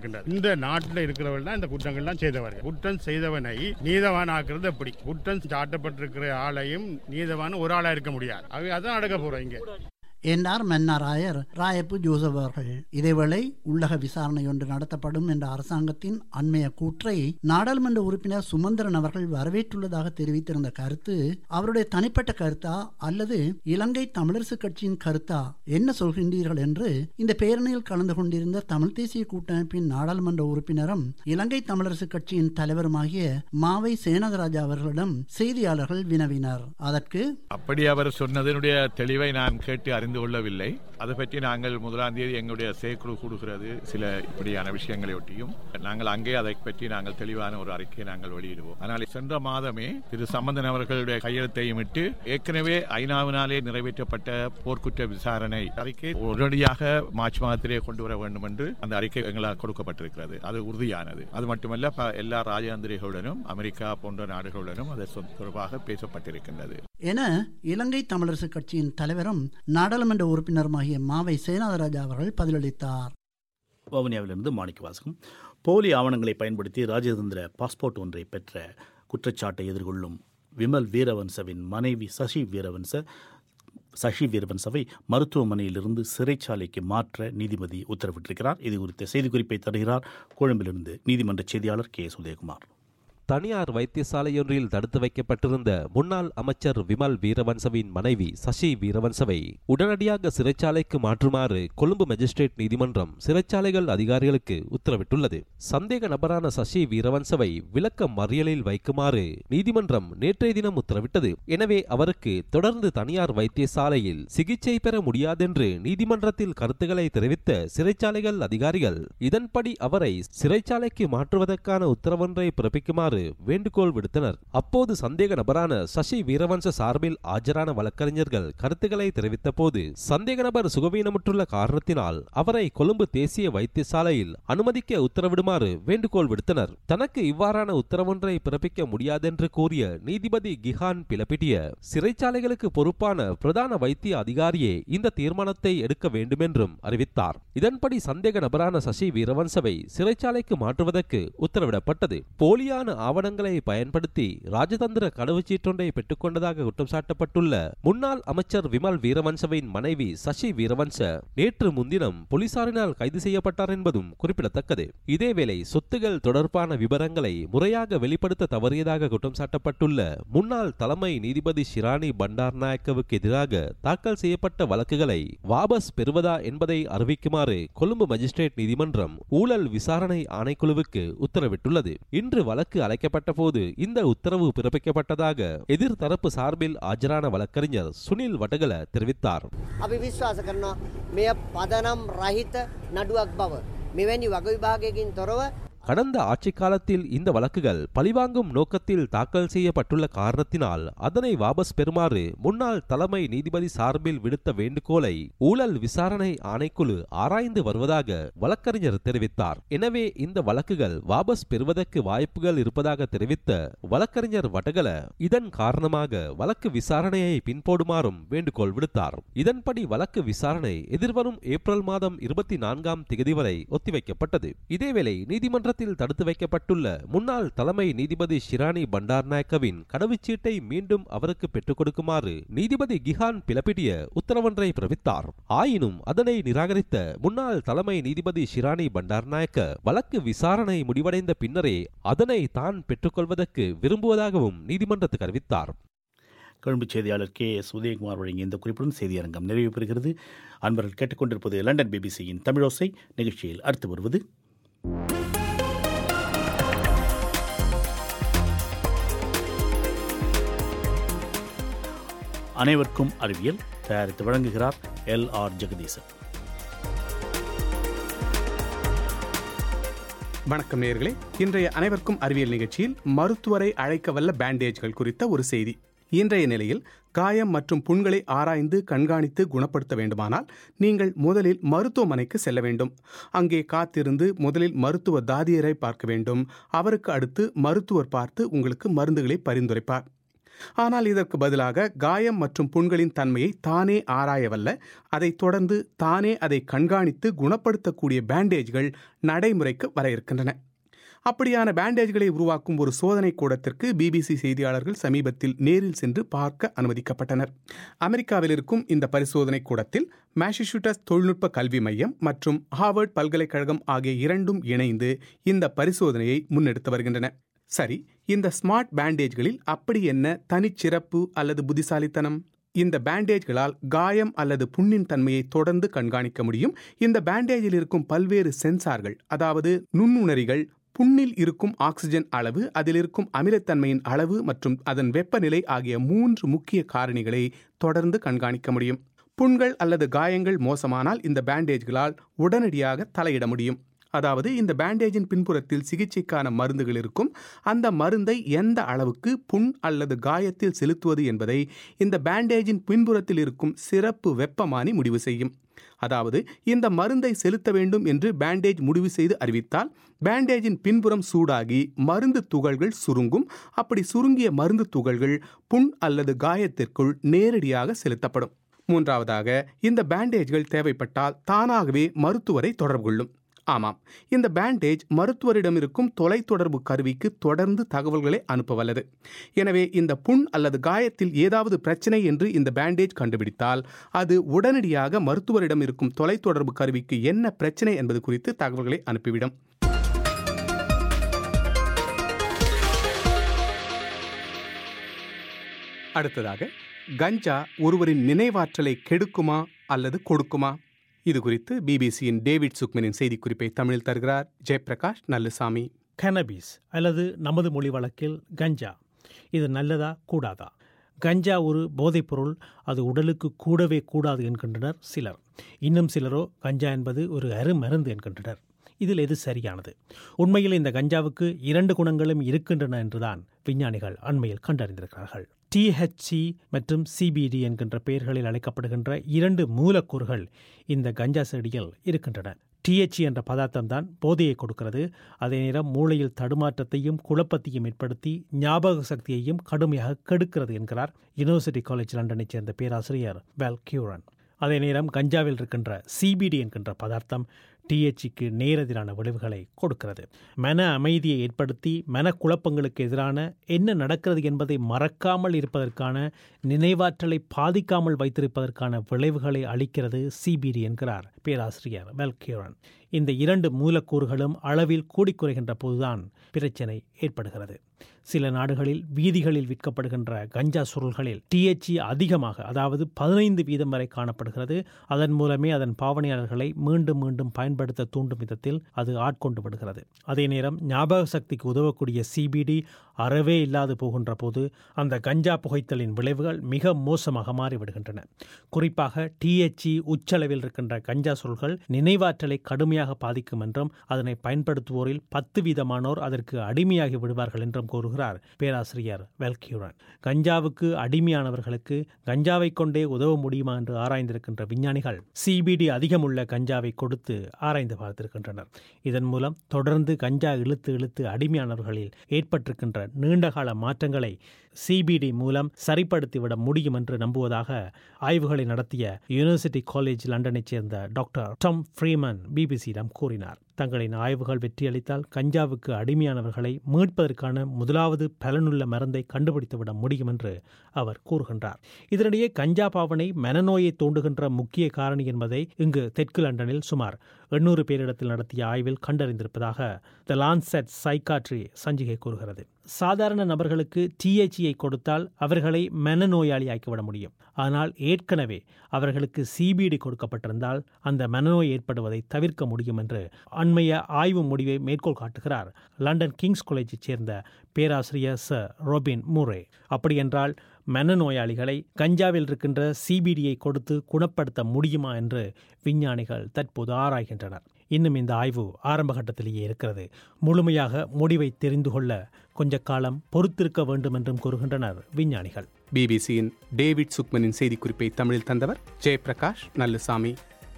இருக்கின்றது இந்த நாட்டில் இருக்கிறவர்கள் தான் இந்த குற்றங்கள்லாம் செய்தவர்கள் குற்றம் செய்தவனை நீதவான் ஆக்குறது எப்படி குற்றம் சாட்டப்பட்டிருக்கிற ஆளையும் நீதவான் ஒரு ஆளா இருக்க முடியாது ஆகவே அதான் நடக்க போறோம் இங்க என்றார் மன்னார் ஆயர் ராயப்பு ஜோசப் அவர்கள் இதேவேளை உள்ளக விசாரணை ஒன்று நடத்தப்படும் என்ற அரசாங்கத்தின் அண்மைய கூற்றை நாடாளுமன்ற உறுப்பினர் சுமந்திரன் அவர்கள் வரவேற்றுள்ளதாக தெரிவித்திருந்த கருத்து அவருடைய தனிப்பட்ட கருத்தா அல்லது இலங்கை தமிழரசு கட்சியின் கருத்தா என்ன சொல்கின்றீர்கள் என்று இந்த பேரணியில் கலந்து கொண்டிருந்த தமிழ் தேசிய கூட்டமைப்பின் நாடாளுமன்ற உறுப்பினரும் இலங்கை தமிழரசு கட்சியின் தலைவருமாகிய மாவை சேனகராஜா அவர்களிடம் செய்தியாளர்கள் வினவினர் அதற்கு அப்படி அவர் சொன்னதனுடைய தெளிவை நான் கேட்டு அறிந்து கொள்ளவில்லை அதை பற்றி நாங்கள் முதலாம் தேதி எங்களுடைய செயற்குழு கூடுகிறது சில இப்படியான விஷயங்களை ஒட்டியும் நாங்கள் அங்கே அதை பற்றி நாங்கள் தெளிவான ஒரு அறிக்கையை நாங்கள் வெளியிடுவோம் ஆனால் சென்ற மாதமே திரு சம்பந்தன் அவர்களுடைய கையெழுத்தையும் இட்டு ஏற்கனவே ஐநாவினாலே நிறைவேற்றப்பட்ட போர்க்குற்ற விசாரணை அறிக்கை உடனடியாக மார்ச் மாதத்திலே கொண்டு வர வேண்டும் என்று அந்த அறிக்கை எங்களால் கொடுக்கப்பட்டிருக்கிறது அது உறுதியானது அது மட்டுமல்ல ப- எல்லா ராஜாந்திரிகளுடனும் அமெரிக்கா போன்ற நாடுகளுடனும் அது சொ- தொடர்பாக பேசப்பட்டிருக்கின்றது என இலங்கை தமிழரசு கட்சியின் தலைவரும் நாடாளுமன்ற உறுப்பினருமாகிய மாவை சேனாதராஜா அவர்கள் பதிலளித்தார் வவுனியாவிலிருந்து மாணிக்க வாசகம் போலி ஆவணங்களை பயன்படுத்தி ராஜதந்திர பாஸ்போர்ட் ஒன்றை பெற்ற குற்றச்சாட்டை எதிர்கொள்ளும் விமல் வீரவன்சவின் மனைவி சசி வீரவன்ச சசி வீரவன்சவை மருத்துவமனையிலிருந்து சிறைச்சாலைக்கு மாற்ற நீதிபதி உத்தரவிட்டிருக்கிறார் இது குறித்த செய்திக்குறிப்பை தருகிறார் கொழும்பிலிருந்து நீதிமன்ற செய்தியாளர் கே உதயகுமார் தனியார் வைத்தியசாலையொன்றில் தடுத்து வைக்கப்பட்டிருந்த முன்னாள் அமைச்சர் விமல் வீரவன்சவின் மனைவி சசி வீரவன்சவை உடனடியாக சிறைச்சாலைக்கு மாற்றுமாறு கொழும்பு மேஜிஸ்ட்ரேட் நீதிமன்றம் சிறைச்சாலைகள் அதிகாரிகளுக்கு உத்தரவிட்டுள்ளது சந்தேக நபரான சசி வீரவன்சவை விளக்க மறியலில் வைக்குமாறு நீதிமன்றம் நேற்றைய தினம் உத்தரவிட்டது எனவே அவருக்கு தொடர்ந்து தனியார் வைத்தியசாலையில் சிகிச்சை பெற முடியாதென்று நீதிமன்றத்தில் கருத்துக்களை தெரிவித்த சிறைச்சாலைகள் அதிகாரிகள் இதன்படி அவரை சிறைச்சாலைக்கு மாற்றுவதற்கான உத்தரவொன்றை பிறப்பிக்குமாறு வேண்டுகோள் விடுத்தனர் அப்போது சந்தேக நபரான சசி வீரவன்ச சார்பில் ஆஜரான வழக்கறிஞர்கள் கருத்துக்களை தெரிவித்த போது சந்தேக நபர் சுகவீனமுற்றுள்ள காரணத்தினால் அவரை கொழும்பு தேசிய வைத்தியசாலையில் அனுமதிக்க உத்தரவிடுமாறு வேண்டுகோள் விடுத்தனர் தனக்கு இவ்வாறான உத்தரவொன்றை பிறப்பிக்க முடியாதென்று கூறிய நீதிபதி கிஹான் பிலப்பிட்டிய சிறைச்சாலைகளுக்கு பொறுப்பான பிரதான வைத்திய அதிகாரியே இந்த தீர்மானத்தை எடுக்க வேண்டுமென்றும் அறிவித்தார் இதன்படி சந்தேக நபரான சசி வீரவன்சவை சிறைச்சாலைக்கு மாற்றுவதற்கு உத்தரவிடப்பட்டது போலியான ஆவணங்களை பயன்படுத்தி ராஜதந்திர கடவுச்சீட்டொன்றை பெற்றுக்கொண்டதாக குற்றம் சாட்டப்பட்டுள்ள முன்னாள் அமைச்சர் விமல் வீரவன்சவின் மனைவி சசி வீரவன்ச நேற்று முன்தினம் போலீசாரினால் கைது செய்யப்பட்டார் என்பதும் குறிப்பிடத்தக்கது இதேவேளை சொத்துகள் தொடர்பான விவரங்களை முறையாக வெளிப்படுத்த தவறியதாக குற்றம் சாட்டப்பட்டுள்ள முன்னாள் தலைமை நீதிபதி ஷிராணி பண்டார் நாயக்கவுக்கு எதிராக தாக்கல் செய்யப்பட்ட வழக்குகளை வாபஸ் பெறுவதா என்பதை அறிவிக்குமாறு கொழும்பு மஜிஸ்ட்ரேட் நீதிமன்றம் ஊழல் விசாரணை ஆணைக்குழுவுக்கு உத்தரவிட்டுள்ளது இன்று வழக்கு அழைக்கப்பட்ட போது இந்த உத்தரவு பிறப்பிக்கப்பட்டதாக எதிர்தரப்பு சார்பில் ஆஜரான வழக்கறிஞர் சுனில் வடகல தெரிவித்தார் අපි විශ්වාස කරනවා මෙය පදනම් රහිත නඩුවක් බව. මෙවැනි වග විභාගයකින් තොරව கடந்த ஆட்சி காலத்தில் இந்த வழக்குகள் பழிவாங்கும் நோக்கத்தில் தாக்கல் செய்யப்பட்டுள்ள காரணத்தினால் அதனை வாபஸ் பெறுமாறு முன்னாள் தலைமை நீதிபதி சார்பில் விடுத்த வேண்டுகோளை ஊழல் விசாரணை ஆணைக்குழு ஆராய்ந்து வருவதாக வழக்கறிஞர் தெரிவித்தார் எனவே இந்த வழக்குகள் வாபஸ் பெறுவதற்கு வாய்ப்புகள் இருப்பதாக தெரிவித்த வழக்கறிஞர் வடகல இதன் காரணமாக வழக்கு விசாரணையை பின்போடுமாறும் வேண்டுகோள் விடுத்தார் இதன்படி வழக்கு விசாரணை எதிர்வரும் ஏப்ரல் மாதம் இருபத்தி நான்காம் தேதி வரை ஒத்திவைக்கப்பட்டது இதேவேளை நீதிமன்றத்தில் தடுத்து வைக்கப்பட்டுள்ள முன்னாள் தலைமை நீதிபதி ஷிராணி பண்டார் நாயக்கவின் கடவுச்சீட்டை மீண்டும் அவருக்கு பெற்றுக் கொடுக்குமாறு நீதிபதி கிஹான் பிலப்பிடிய உத்தரவொன்றை பிறப்பித்தார் ஆயினும் அதனை நிராகரித்த முன்னாள் தலைமை நீதிபதி ஷிராணி பண்டார் நாயக்க வழக்கு விசாரணை முடிவடைந்த பின்னரே அதனை தான் பெற்றுக்கொள்வதற்கு விரும்புவதாகவும் நீதிமன்றத்துக்கு அறிவித்தார் கொழும்பு செய்தியாளர் கே எஸ் உதயகுமார் வழங்கிய இந்த குறிப்புடன் செய்தியரங்கம் நிறைவு பெறுகிறது அன்பர்கள் கேட்டுக்கொண்டிருப்பது லண்டன் பிபிசியின் தமிழோசை நிகழ்ச்சியில் அடுத்து வருவது அனைவருக்கும் அறிவியல் தயாரித்து வழங்குகிறார் எல் ஆர் ஜெகதீசன் வணக்கம் நேயர்களே இன்றைய அனைவருக்கும் அறிவியல் நிகழ்ச்சியில் மருத்துவரை அழைக்க வல்ல பேண்டேஜ்கள் குறித்த ஒரு செய்தி இன்றைய நிலையில் காயம் மற்றும் புண்களை ஆராய்ந்து கண்காணித்து குணப்படுத்த வேண்டுமானால் நீங்கள் முதலில் மருத்துவமனைக்கு செல்ல வேண்டும் அங்கே காத்திருந்து முதலில் மருத்துவ தாதியரை பார்க்க வேண்டும் அவருக்கு அடுத்து மருத்துவர் பார்த்து உங்களுக்கு மருந்துகளை பரிந்துரைப்பார் ஆனால் இதற்கு பதிலாக காயம் மற்றும் புண்களின் தன்மையை தானே ஆராயவல்ல அதைத் தொடர்ந்து தானே அதை கண்காணித்து குணப்படுத்தக்கூடிய பேண்டேஜ்கள் நடைமுறைக்கு வர இருக்கின்றன அப்படியான பேண்டேஜ்களை உருவாக்கும் ஒரு சோதனை கூடத்திற்கு பிபிசி செய்தியாளர்கள் சமீபத்தில் நேரில் சென்று பார்க்க அனுமதிக்கப்பட்டனர் அமெரிக்காவில் இருக்கும் இந்த பரிசோதனை கூடத்தில் மேசச்சூட்டஸ் தொழில்நுட்ப கல்வி மையம் மற்றும் ஹார்வர்ட் பல்கலைக்கழகம் ஆகிய இரண்டும் இணைந்து இந்த பரிசோதனையை முன்னெடுத்து வருகின்றன சரி இந்த ஸ்மார்ட் பேண்டேஜ்களில் அப்படி என்ன தனிச்சிறப்பு அல்லது புத்திசாலித்தனம் இந்த பேண்டேஜ்களால் காயம் அல்லது புண்ணின் தன்மையை தொடர்ந்து கண்காணிக்க முடியும் இந்த பேண்டேஜில் இருக்கும் பல்வேறு சென்சார்கள் அதாவது நுண்ணுணரிகள் புண்ணில் இருக்கும் ஆக்சிஜன் அளவு அதில் இருக்கும் அமிலத்தன்மையின் அளவு மற்றும் அதன் வெப்பநிலை ஆகிய மூன்று முக்கிய காரணிகளை தொடர்ந்து கண்காணிக்க முடியும் புண்கள் அல்லது காயங்கள் மோசமானால் இந்த பேண்டேஜ்களால் உடனடியாக தலையிட முடியும் அதாவது இந்த பேண்டேஜின் பின்புறத்தில் சிகிச்சைக்கான மருந்துகள் இருக்கும் அந்த மருந்தை எந்த அளவுக்கு புண் அல்லது காயத்தில் செலுத்துவது என்பதை இந்த பேண்டேஜின் பின்புறத்தில் இருக்கும் சிறப்பு வெப்பமானி முடிவு செய்யும் அதாவது இந்த மருந்தை செலுத்த வேண்டும் என்று பேண்டேஜ் முடிவு செய்து அறிவித்தால் பேண்டேஜின் பின்புறம் சூடாகி மருந்து துகள்கள் சுருங்கும் அப்படி சுருங்கிய மருந்து துகள்கள் புண் அல்லது காயத்திற்குள் நேரடியாக செலுத்தப்படும் மூன்றாவதாக இந்த பேண்டேஜ்கள் தேவைப்பட்டால் தானாகவே மருத்துவரை தொடர்பு கொள்ளும் ஆமாம் இந்த பேண்டேஜ் மருத்துவரிடம் இருக்கும் தொலைத்தொடர்பு கருவிக்கு தொடர்ந்து தகவல்களை அனுப்ப வல்லது எனவே இந்த புண் அல்லது காயத்தில் ஏதாவது பிரச்சனை என்று இந்த பேண்டேஜ் கண்டுபிடித்தால் அது உடனடியாக மருத்துவரிடம் இருக்கும் தொலைத்தொடர்பு கருவிக்கு என்ன பிரச்சனை என்பது குறித்து தகவல்களை அனுப்பிவிடும் அடுத்ததாக கஞ்சா ஒருவரின் நினைவாற்றலை கெடுக்குமா அல்லது கொடுக்குமா இது குறித்து பிபிசியின் டேவிட் சுக்மனின் செய்திக்குறிப்பை தமிழில் தருகிறார் ஜெயபிரகாஷ் நல்லுசாமி கனபிஸ் அல்லது நமது மொழி வழக்கில் கஞ்சா இது நல்லதா கூடாதா கஞ்சா ஒரு போதைப்பொருள் அது உடலுக்கு கூடவே கூடாது என்கின்றனர் சிலர் இன்னும் சிலரோ கஞ்சா என்பது ஒரு அருமருந்து என்கின்றனர் இதில் எது சரியானது உண்மையில் இந்த கஞ்சாவுக்கு இரண்டு குணங்களும் இருக்கின்றன என்றுதான் விஞ்ஞானிகள் அண்மையில் கண்டறிந்திருக்கிறார்கள் டிஹெச்சி மற்றும் சிபிடி என்கின்ற பெயர்களில் அழைக்கப்படுகின்ற இரண்டு மூலக்கூறுகள் இந்த கஞ்சா செடியில் இருக்கின்றன டிஹெச்சி என்ற பதார்த்தம் தான் போதையை கொடுக்கிறது அதே நேரம் மூளையில் தடுமாற்றத்தையும் குழப்பத்தையும் ஏற்படுத்தி ஞாபக சக்தியையும் கடுமையாக கெடுக்கிறது என்கிறார் யுனிவர்சிட்டி காலேஜ் லண்டனைச் சேர்ந்த பேராசிரியர் வெல் கியூரன் அதே நேரம் கஞ்சாவில் இருக்கின்ற சிபிடி என்கின்ற பதார்த்தம் டிஹெச்சிக்கு நேரெதிரான விளைவுகளை கொடுக்கிறது மன அமைதியை ஏற்படுத்தி மனக்குழப்பங்களுக்கு எதிரான என்ன நடக்கிறது என்பதை மறக்காமல் இருப்பதற்கான நினைவாற்றலை பாதிக்காமல் வைத்திருப்பதற்கான விளைவுகளை அளிக்கிறது சிபிடி என்கிறார் பேராசிரியர் வெல்கியூரன் இந்த இரண்டு மூலக்கூறுகளும் அளவில் கூடிக்குறைகின்ற போதுதான் பிரச்சனை ஏற்படுகிறது சில நாடுகளில் வீதிகளில் விற்கப்படுகின்ற கஞ்சா சுருள்களில் டிஎச்சி அதிகமாக அதாவது பதினைந்து வீதம் வரை காணப்படுகிறது அதன் மூலமே அதன் பாவனையாளர்களை மீண்டும் மீண்டும் பயன்படுத்த தூண்டும் விதத்தில் அது ஆட்கொண்டு விடுகிறது அதே நேரம் ஞாபக சக்திக்கு உதவக்கூடிய சிபிடி அறவே இல்லாது போகின்ற போது அந்த கஞ்சா புகைத்தலின் விளைவுகள் மிக மோசமாக மாறிவிடுகின்றன குறிப்பாக டிஎச்சி உச்சளவில் இருக்கின்ற கஞ்சா சுருள்கள் நினைவாற்றலை கடுமையாக பாதிக்கும் என்றும் அதனை பயன்படுத்துவோரில் பத்து வீதமானோர் அதற்கு அடிமையாகி விடுவார்கள் என்றும் கூறுகிறார் பேராசிரியர் வெல்கியூரன் கஞ்சாவுக்கு அடிமையானவர்களுக்கு கஞ்சாவை கொண்டே உதவ முடியுமா என்று ஆராய்ந்திருக்கின்ற விஞ்ஞானிகள் சிபிடி அதிகமுள்ள கஞ்சாவை கொடுத்து ஆராய்ந்து பார்த்திருக்கின்றனர் இதன் மூலம் தொடர்ந்து கஞ்சா இழுத்து இழுத்து அடிமையானவர்களில் ஏற்பட்டிருக்கின்ற நீண்டகால மாற்றங்களை சிபிடி மூலம் சரிப்படுத்திவிட முடியும் என்று நம்புவதாக ஆய்வுகளை நடத்திய யூனிவர்சிட்டி காலேஜ் லண்டனைச் சேர்ந்த டாக்டர் டம் ஃப்ரீமன் பிபிசியிடம் கூறினார் தங்களின் ஆய்வுகள் வெற்றியளித்தால் கஞ்சாவுக்கு அடிமையானவர்களை மீட்பதற்கான முதலாவது பலனுள்ள மருந்தை கண்டுபிடித்துவிட முடியும் என்று அவர் கூறுகின்றார் இதனிடையே கஞ்சா பாவனை மனநோயை தூண்டுகின்ற முக்கிய காரணி என்பதை இங்கு தெற்கு லண்டனில் சுமார் எண்ணூறு பேரிடத்தில் நடத்திய ஆய்வில் கண்டறிந்திருப்பதாக த லான்செட் சைக்காட்ரி சஞ்சிகை கூறுகிறது சாதாரண நபர்களுக்கு டிஎச்சியை கொடுத்தால் அவர்களை மனநோயாளியாக்கிவிட முடியும் ஆனால் ஏற்கனவே அவர்களுக்கு சிபிடி கொடுக்கப்பட்டிருந்தால் அந்த மனநோய் ஏற்படுவதை தவிர்க்க முடியும் என்று அண்மைய ஆய்வு முடிவை மேற்கோள் காட்டுகிறார் லண்டன் கிங்ஸ் காலேஜைச் சேர்ந்த பேராசிரியர் சர் ரொபின் மூரே அப்படியென்றால் மனநோயாளிகளை கஞ்சாவில் இருக்கின்ற சிபிடியை கொடுத்து குணப்படுத்த முடியுமா என்று விஞ்ஞானிகள் தற்போது ஆராய்கின்றனர் இன்னும் இந்த ஆய்வு ஆரம்ப கட்டத்திலேயே இருக்கிறது முழுமையாக முடிவை தெரிந்து கொள்ள கொஞ்ச காலம் பொறுத்திருக்க வேண்டும் என்றும் கூறுகின்றனர் விஞ்ஞானிகள் பிபிசியின் டேவிட் சுக்மனின் செய்திக்குறிப்பை தமிழில் தந்தவர் ஜெயபிரகாஷ் நல்லுசாமி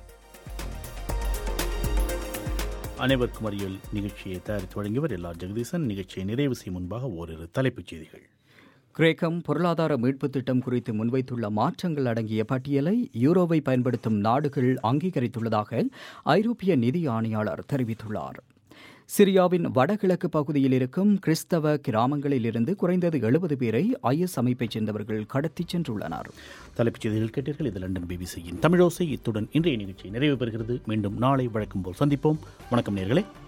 அனைவருக்கும் அறியல் நிகழ்ச்சியை தயாரித்து வழங்கியவர் எல்லா ஜெகதீசன் நிகழ்ச்சியை நிறைவு செய்யும் முன்பாக ஓரிரு தலைப்புச் செய்திகள் கிரேக்கம் பொருளாதார மீட்புத் திட்டம் குறித்து முன்வைத்துள்ள மாற்றங்கள் அடங்கிய பட்டியலை யூரோவை பயன்படுத்தும் நாடுகள் அங்கீகரித்துள்ளதாக ஐரோப்பிய நிதி ஆணையாளர் தெரிவித்துள்ளார் சிரியாவின் வடகிழக்கு பகுதியில் இருக்கும் கிறிஸ்தவ கிராமங்களில் இருந்து குறைந்தது எழுபது பேரை ஐஎஸ் அமைப்பைச் சேர்ந்தவர்கள் கடத்திச் சென்றுள்ளனர் தலைப்புச் செய்திகள் கேட்டீர்கள் இது லண்டன் பிபிசியின் தமிழோசை இத்துடன் இன்றைய நிகழ்ச்சி நிறைவு பெறுகிறது மீண்டும் நாளை வழக்கம் போல் சந்திப்போம் வணக்கம் நேர்களே